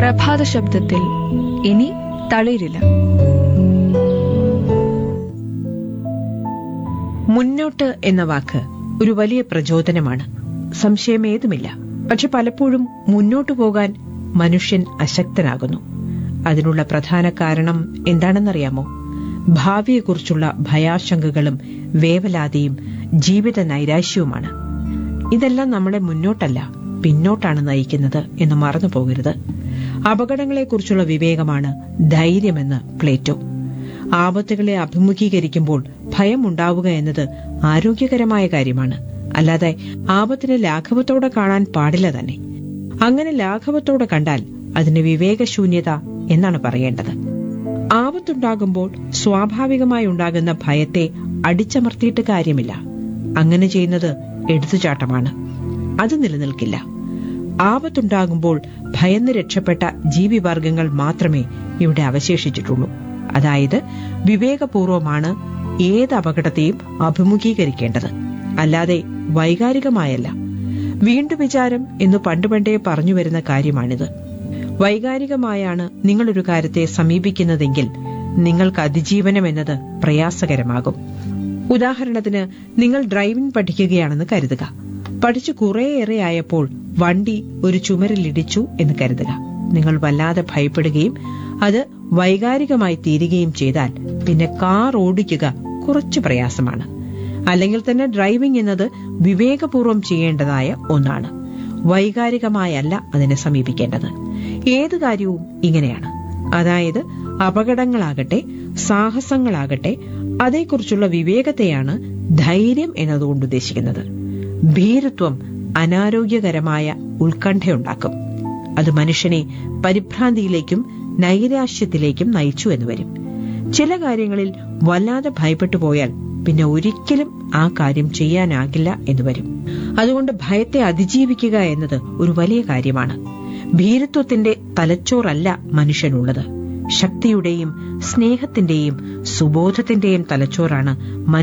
പ്രഭാത ശബ്ദത്തിൽ ഇനി തളിരില്ല മുന്നോട്ട് എന്ന വാക്ക് ഒരു വലിയ പ്രചോദനമാണ് സംശയമേതുമില്ല പക്ഷെ പലപ്പോഴും മുന്നോട്ടു പോകാൻ മനുഷ്യൻ അശക്തനാകുന്നു അതിനുള്ള പ്രധാന കാരണം എന്താണെന്നറിയാമോ ഭാവിയെക്കുറിച്ചുള്ള ഭയാശങ്കകളും വേവലാതിയും ജീവിത നൈരാശ്യവുമാണ് ഇതെല്ലാം നമ്മളെ മുന്നോട്ടല്ല പിന്നോട്ടാണ് നയിക്കുന്നത് എന്ന് മറന്നു പോകരുത് അപകടങ്ങളെക്കുറിച്ചുള്ള വിവേകമാണ് ധൈര്യമെന്ന് പ്ലേറ്റോ ആപത്തുകളെ അഭിമുഖീകരിക്കുമ്പോൾ ഭയം ഉണ്ടാവുക എന്നത് ആരോഗ്യകരമായ കാര്യമാണ് അല്ലാതെ ആപത്തിനെ ലാഘവത്തോടെ കാണാൻ പാടില്ല തന്നെ അങ്ങനെ ലാഘവത്തോടെ കണ്ടാൽ അതിന് വിവേകശൂന്യത എന്നാണ് പറയേണ്ടത് ആപത്തുണ്ടാകുമ്പോൾ സ്വാഭാവികമായി ഉണ്ടാകുന്ന ഭയത്തെ അടിച്ചമർത്തിയിട്ട് കാര്യമില്ല അങ്ങനെ ചെയ്യുന്നത് എടുത്തുചാട്ടമാണ് അത് നിലനിൽക്കില്ല ആപത്തുണ്ടാകുമ്പോൾ ഭയന്ന് രക്ഷപ്പെട്ട ജീവിവർഗങ്ങൾ മാത്രമേ ഇവിടെ അവശേഷിച്ചിട്ടുള്ളൂ അതായത് വിവേകപൂർവമാണ് ഏത് അപകടത്തെയും അഭിമുഖീകരിക്കേണ്ടത് അല്ലാതെ വൈകാരികമായല്ല വീണ്ടു വിചാരം എന്ന് പണ്ടുപണ്ടേ പറഞ്ഞു വരുന്ന കാര്യമാണിത് വൈകാരികമായാണ് നിങ്ങളൊരു കാര്യത്തെ സമീപിക്കുന്നതെങ്കിൽ നിങ്ങൾക്ക് അതിജീവനം എന്നത് പ്രയാസകരമാകും ഉദാഹരണത്തിന് നിങ്ങൾ ഡ്രൈവിംഗ് പഠിക്കുകയാണെന്ന് കരുതുക പഠിച്ചു കുറേയേറെ ആയപ്പോൾ വണ്ടി ഒരു ചുമരിലിടിച്ചു എന്ന് കരുതുക നിങ്ങൾ വല്ലാതെ ഭയപ്പെടുകയും അത് വൈകാരികമായി തീരുകയും ചെയ്താൽ പിന്നെ കാർ ഓടിക്കുക കുറച്ചു പ്രയാസമാണ് അല്ലെങ്കിൽ തന്നെ ഡ്രൈവിംഗ് എന്നത് വിവേകപൂർവം ചെയ്യേണ്ടതായ ഒന്നാണ് വൈകാരികമായല്ല അതിനെ സമീപിക്കേണ്ടത് ഏത് കാര്യവും ഇങ്ങനെയാണ് അതായത് അപകടങ്ങളാകട്ടെ സാഹസങ്ങളാകട്ടെ അതേക്കുറിച്ചുള്ള വിവേകത്തെയാണ് ധൈര്യം എന്നതുകൊണ്ട് ഉദ്ദേശിക്കുന്നത് ഭീരുത്വം അനാരോഗ്യകരമായ ഉത്കണ്ഠയുണ്ടാക്കും അത് മനുഷ്യനെ പരിഭ്രാന്തിയിലേക്കും നൈരാശ്യത്തിലേക്കും നയിച്ചു എന്ന് വരും ചില കാര്യങ്ങളിൽ വല്ലാതെ ഭയപ്പെട്ടു പോയാൽ പിന്നെ ഒരിക്കലും ആ കാര്യം ചെയ്യാനാകില്ല എന്ന് വരും അതുകൊണ്ട് ഭയത്തെ അതിജീവിക്കുക എന്നത് ഒരു വലിയ കാര്യമാണ് ഭീരുത്വത്തിന്റെ തലച്ചോറല്ല മനുഷ്യനുള്ളത് ശക്തിയുടെയും സ്നേഹത്തിന്റെയും സുബോധത്തിന്റെയും തലച്ചോറാണ്